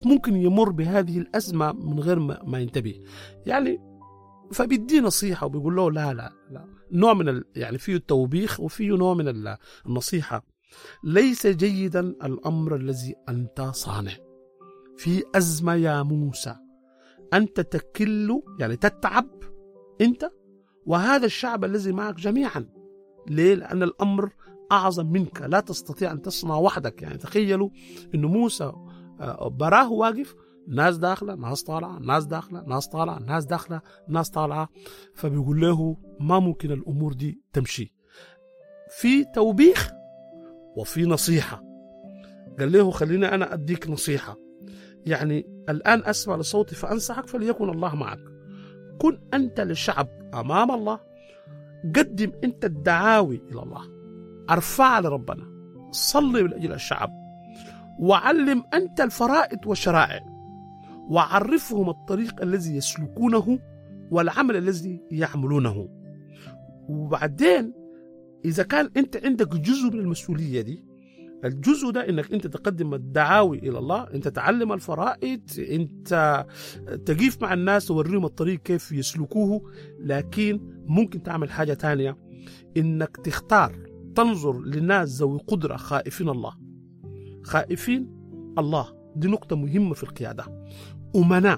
ممكن يمر بهذه الأزمة من غير ما, ما ينتبه يعني فبيديه نصيحة وبيقول له لا لا لا نوع من ال... يعني فيه التوبيخ وفيه نوع من ال- النصيحة ليس جيدا الأمر الذي أنت صانع في أزمة يا موسى أنت تكل يعني تتعب أنت وهذا الشعب الذي معك جميعا ليه؟ لأن الأمر أعظم منك لا تستطيع أن تصنع وحدك يعني تخيلوا أن موسى آه، براه واقف ناس داخلة ناس طالعة ناس داخلة ناس طالعة ناس داخلة ناس طالعة فبيقول له ما ممكن الأمور دي تمشي في توبيخ وفي نصيحة قال له خليني أنا أديك نصيحة يعني الآن أسمع لصوتي فأنصحك فليكن الله معك كن أنت للشعب أمام الله قدم أنت الدعاوي إلى الله ارفع لربنا صلي من أجل الشعب وعلم أنت الفرائض والشرائع وعرفهم الطريق الذي يسلكونه والعمل الذي يعملونه وبعدين إذا كان أنت عندك جزء من المسؤولية دي الجزء ده انك انت تقدم الدعاوي الى الله انت تعلم الفرائض انت تقيف مع الناس توريهم الطريق كيف يسلكوه لكن ممكن تعمل حاجة تانية انك تختار تنظر لناس ذوي قدرة خائفين الله خائفين الله دي نقطة مهمة في القيادة أمناء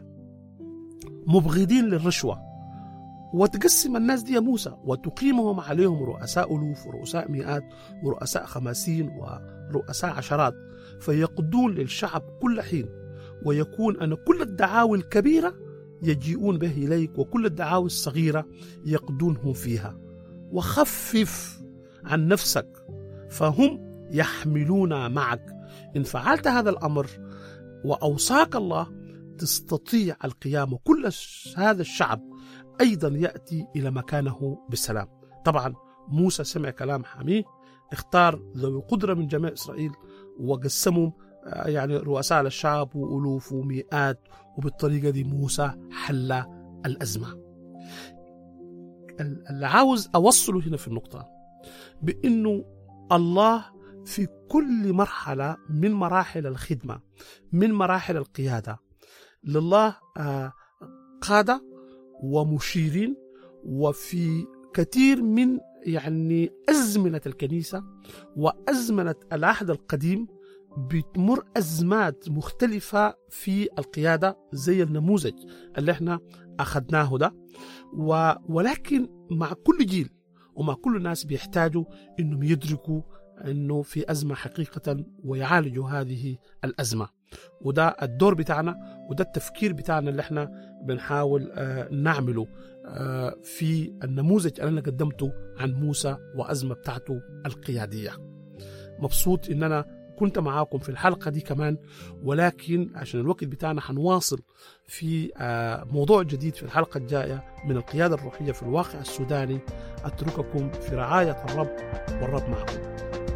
مبغضين للرشوة وتقسم الناس دي يا موسى وتقيمهم عليهم رؤساء ألوف ورؤساء مئات ورؤساء خماسين ورؤساء عشرات فيقضون للشعب كل حين ويكون أن كل الدعاوي الكبيرة يجيئون به إليك وكل الدعاوي الصغيرة يقضونهم فيها وخفف عن نفسك فهم يحملون معك إن فعلت هذا الأمر وأوصاك الله تستطيع القيام وكل هذا الشعب أيضا يأتي إلى مكانه بالسلام طبعا موسى سمع كلام حميه اختار ذوي قدرة من جميع إسرائيل وقسمهم يعني رؤساء للشعب وألوف ومئات وبالطريقة دي موسى حل الأزمة اللي عاوز أوصله هنا في النقطة بأنه الله في كل مرحلة من مراحل الخدمة من مراحل القيادة لله قادة ومشيرين وفي كثير من يعني أزمنة الكنيسة وأزمنة العهد القديم بتمر أزمات مختلفة في القيادة زي النموذج اللي احنا أخذناه ده و ولكن مع كل جيل ومع كل الناس بيحتاجوا انهم يدركوا انه في ازمه حقيقه ويعالجوا هذه الازمه وده الدور بتاعنا وده التفكير بتاعنا اللي احنا بنحاول آه نعمله آه في النموذج اللي انا قدمته عن موسى وازمه بتاعته القياديه مبسوط ان انا كنت معاكم في الحلقة دي كمان ولكن عشان الوقت بتاعنا حنواصل في موضوع جديد في الحلقة الجاية من القيادة الروحية في الواقع السوداني أترككم في رعاية الرب والرب معكم